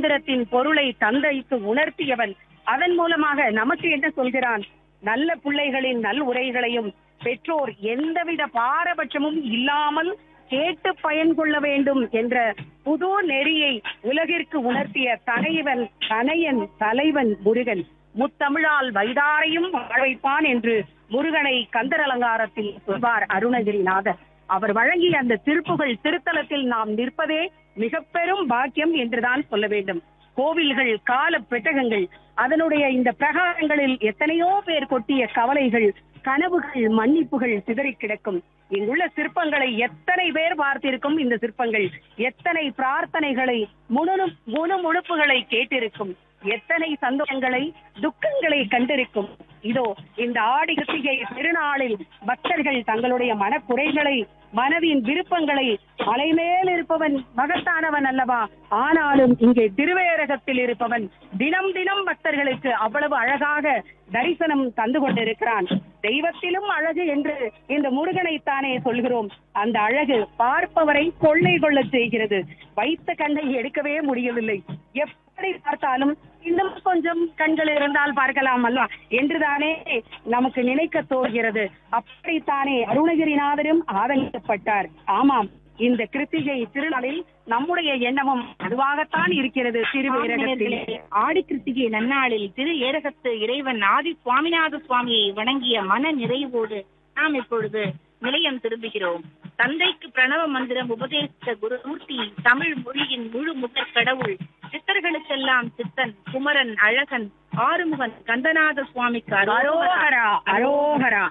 மந்திரத்தின் பொருளை தந்தைக்கு உணர்த்தியவன் அதன் மூலமாக நமக்கு என்ன சொல்கிறான் நல்ல பிள்ளைகளின் நல் உரைகளையும் பெற்றோர் எந்தவித பாரபட்சமும் இல்லாமல் கேட்டு பயன் கொள்ள வேண்டும் என்ற புது நெறியை உலகிற்கு உணர்த்திய தனைவன் தனையன் தலைவன் முருகன் முத்தமிழால் வைதாரையும் வாழ வைப்பான் என்று முருகனை கந்தர் அலங்காரத்தில் சொல்வார் அருணகிரிநாதர் அவர் வழங்கிய அந்த திருப்புகள் திருத்தலத்தில் நாம் நிற்பதே மிக பெரும் பாக்கியம் என்றுதான் சொல்ல வேண்டும் கோவில்கள் கால பெட்டகங்கள் அதனுடைய இந்த பிரகாரங்களில் எத்தனையோ பேர் கொட்டிய கவலைகள் கனவுகள் மன்னிப்புகள் சிதறி கிடக்கும் இங்குள்ள சிற்பங்களை எத்தனை பேர் பார்த்திருக்கும் இந்த சிற்பங்கள் எத்தனை பிரார்த்தனைகளை முழு முணுமுணுப்புகளை கேட்டிருக்கும் எத்தனை சந்தோஷங்களை துக்கங்களை கண்டிருக்கும் இதோ இந்த ஆடி கிருத்திகை திருநாளில் பக்தர்கள் தங்களுடைய மனக்குறைகளை மனதின் விருப்பங்களை மலைமேல் இருப்பவன் மகத்தானவன் அல்லவா ஆனாலும் இங்கே திருவேரகத்தில் இருப்பவன் தினம் தினம் பக்தர்களுக்கு அவ்வளவு அழகாக தரிசனம் தந்து கொண்டிருக்கிறான் தெய்வத்திலும் அழகு என்று இந்த முருகனைத்தானே சொல்கிறோம் அந்த அழகு பார்ப்பவரை கொள்ளை கொள்ள செய்கிறது வைத்த கண்ணை எடுக்கவே முடியவில்லை எப்படி பார்த்தாலும் இன்னும் கொஞ்சம் கண்கள் இருந்தால் பார்க்கலாம் அல்லவா என்றுதானே நமக்கு நினைக்க தோன்கிறது அப்படித்தானே அருணகிரிநாதரும் ஆதங்கப்பட்டார் ஆமாம் இந்த கிருத்திகை திருநாளில் நம்முடைய எண்ணமும் அதுவாகத்தான் இருக்கிறது திருவேரகத்தில் ஆடி கிருத்திகை நன்னாளில் திரு ஏரகத்து இறைவன் ஆதி சுவாமிநாத சுவாமியை வணங்கிய மன நிறைவோடு நாம் இப்பொழுது நிலையம் திரும்புகிறோம் தந்தைக்கு பிரணவ மந்திரம் உபதேசித்த குருமூர்த்தி தமிழ் மொழியின் முழு முதற் கடவுள் சித்தர்களுக்கெல்லாம் சித்தன் குமரன் அழகன் ஆறுமுகன் கந்தநாத சுவாமிக்கு அரோகரா. அரோகரா அரோகரா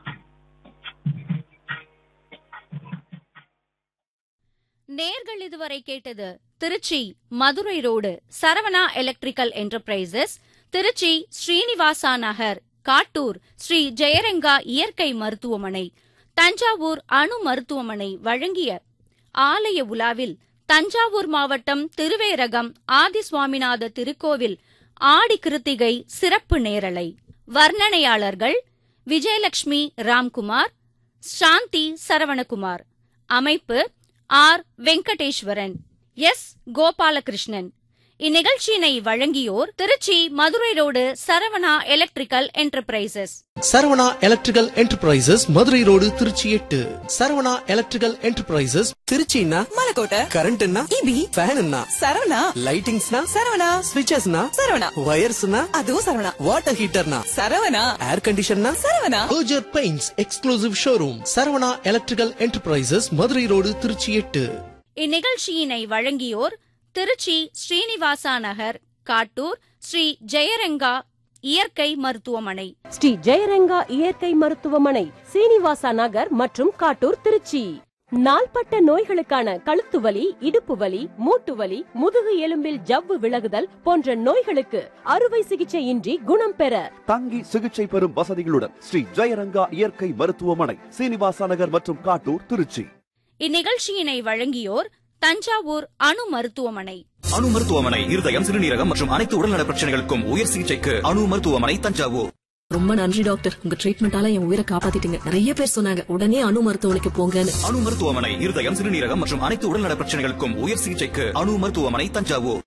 நேர்கள் இதுவரை கேட்டது Trichy Madurai road Saravana electrical enterprises Trichy Srinivasa Nagar Kattur Sri Jayaranga இயற்கை மருத்துவமனை தஞ்சாவூர் அணு மருத்துவமனை வழங்கிய ஆலய உலாவில் தஞ்சாவூர் மாவட்டம் திருவேரகம் ஆதிசுவாமிநாத திருக்கோவில் ஆடி கிருத்திகை சிறப்பு நேரலை வர்ணனையாளர்கள் விஜயலட்சுமி ராம்குமார் சாந்தி சரவணகுமார் அமைப்பு ஆர் வெங்கடேஸ்வரன் எஸ் கோபாலகிருஷ்ணன் இந்நிகழ்ச்சியினை வழங்கியோர் Trichy Madurai road Saravana electrical enterprises Saravana electrical enterprises Madurai road Trichy எட்டு சரவணா எலக்ட்ரிக்கல் என்டர்பிரைசஸ் திருச்சின்னா மலக்கோட்டை கரண்ட்னா இபி ஃபேன்னா சரவணா லைட்டிங்ஸ்னா சரவணா ஸ்விட்சஸ்னா சரவணா வயர்ஸ்னா அதுவும் சரவணா வாட்டர் ஹீட்டர்னா சரவணா ஏர் கண்டிஷன்னா சரவணா ஓஜர் paints exclusive showroom Saravana electrical enterprises Madurai road Trichy எட்டு இந்நிகழ்ச்சியினை வழங்கியோர் திருச்சி ஸ்ரீனிவாசா நகர் காட்டூர் ஸ்ரீ ஜெயரங்கா இயற்கை மருத்துவமனை ஸ்ரீ ஜெயரங்கா இயற்கை மருத்துவமனை சீனிவாசா நகர் மற்றும் காட்டூர் திருச்சி நாள்பட்ட நோய்களுக்கான கழுத்து வலி இடுப்பு வலி மூட்டு வலி முதுகு எலும்பில் ஜவ்வு விலகுதல் போன்ற நோய்களுக்கு அறுவை சிகிச்சையின்றி குணம் பெற தங்கி சிகிச்சை பெறும் வசதிகளுடன் ஸ்ரீ ஜெயரங்கா இயற்கை மருத்துவமனை சீனிவாசா நகர் மற்றும் காட்டூர் திருச்சி இந்நிகழ்ச்சியினை வழங்கியோர் தஞ்சாவூர் அணு மருத்துவமனை அணு மருத்துவமனை இருதயம் சிறுநீரகம் மற்றும் அனைத்து உடல்நல பிரச்சனைகளுக்கும் உயர் சிகிச்சைக்கு அணு மருத்துவமனை தஞ்சாவூர் ரொம்ப நன்றி டாக்டர் உங்க ட்ரீட்மெண்டால என் உயிரை காப்பாத்திட்டீங்க நிறைய பேர் சொன்னாங்க உடனே அணு மருத்துவமனைக்கு போங்கன்னு அணு மருத்துவமனை இருதயம் சிறுநீரகம் மற்றும் அனைத்து உடல்நல பிரச்சனைகளுக்கும் உயர் சிகிச்சைக்கு அணு மருத்துவமனை தஞ்சாவூர்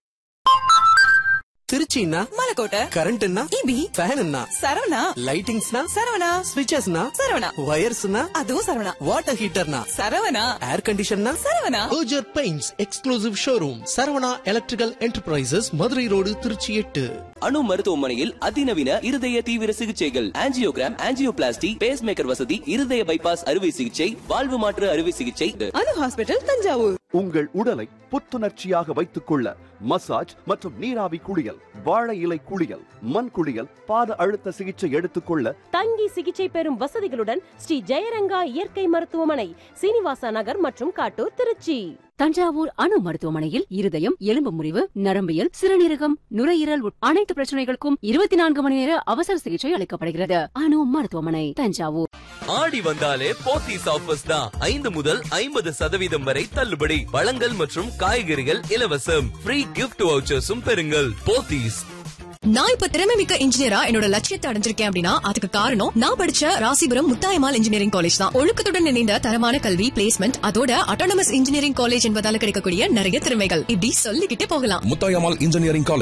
திருச்சின்னா மலக்கோட்டை கரண்ட்னா இபி ஃபேன்னா சரவணா லைட்டிங்ஸ்னா சரவணா ஸ்விட்சஸ்னா சரவணா வயர்ஸ்னா அதுவும் சரவணா வாட்டர் ஹீட்டர்னா சரவணா ஏர் கண்டிஷன்னா சரவணா ஓஜர் paints exclusive showroom Saravana electrical enterprises Madurai road Trichy எட்டு அணு மருத்துவமனையில் அதிநவீன இருதய தீவிர சிகிச்சைகள் ஆஞ்சியோகிராம் ஆஞ்சியோபிளாஸ்டி பேஸ் மேக்கர் வசதி இருதய பைபாஸ் அறுவை சிகிச்சை வாழ்வு மாற்று அறுவை சிகிச்சை அணு ஹாஸ்பிட்டல் தஞ்சாவூர் உங்கள் உடலை புத்துணர்ச்சியாக வைத்துக் கொள்ள மசாஜ் மற்றும் நீராவி குளியல் வாழை இலை குளியல் மண் குளியல் பாத அழுத்த சிகிச்சை எடுத்துக்கொள்ள தங்கி சிகிச்சை பெறும் வசதிகளுடன் ஸ்ரீ ஜெயரங்கா இயற்கை மருத்துவமனை சீனிவாசா நகர் மற்றும் காட்டூர் திருச்சி தஞ்சாவூர் அணு மருத்துவமனையில் இருதயம் எலும்பு முறிவு நரம்பியல் சிறுநீரகம் நுரையீரல் உட்- அனைத்து பிரச்சனைகளுக்கும் இருபத்தி நான்கு மணி நேர அவசர சிகிச்சை அளிக்கப்படுகிறது அணு மருத்துவமனை தஞ்சாவூர் ஆடி வந்தாலே போத்தீஸ் ஆஃபர்ஸ் தான் ஐந்து முதல் ஐம்பது சதவீதம் வரை தள்ளுபடி பழங்கள் மற்றும் காய்கறிகள் இலவசம் ஃப்ரீ கிஃப்ட் வவுச்சர்ஸும் பெறுங்கள் போத்தீஸ் நான் இப்ப திறமை மிக்க இன்ஜினியரா என்னோட லட்சியத்தை அடைஞ்சிருக்கேன் அப்படின்னா அதுக்கு காரணம் நான் படிச்ச ராசிபுரம் முத்தாயமால் இன்ஜினியரிங் காலேஜ் தான் ஒழுக்கத்துடன் இணைந்த தரமான கல்வி பிளேஸ்மெண்ட் அதோட அட்டானமஸ் இன்ஜினியரிங் காலேஜ் என்பதால கிடைக்கக்கூடிய நிறைய திறமைகள் இப்படி சொல்லிக்கிட்டே போகலாம் முத்தாயமால் இன்ஜினியரிங் காலேஜ்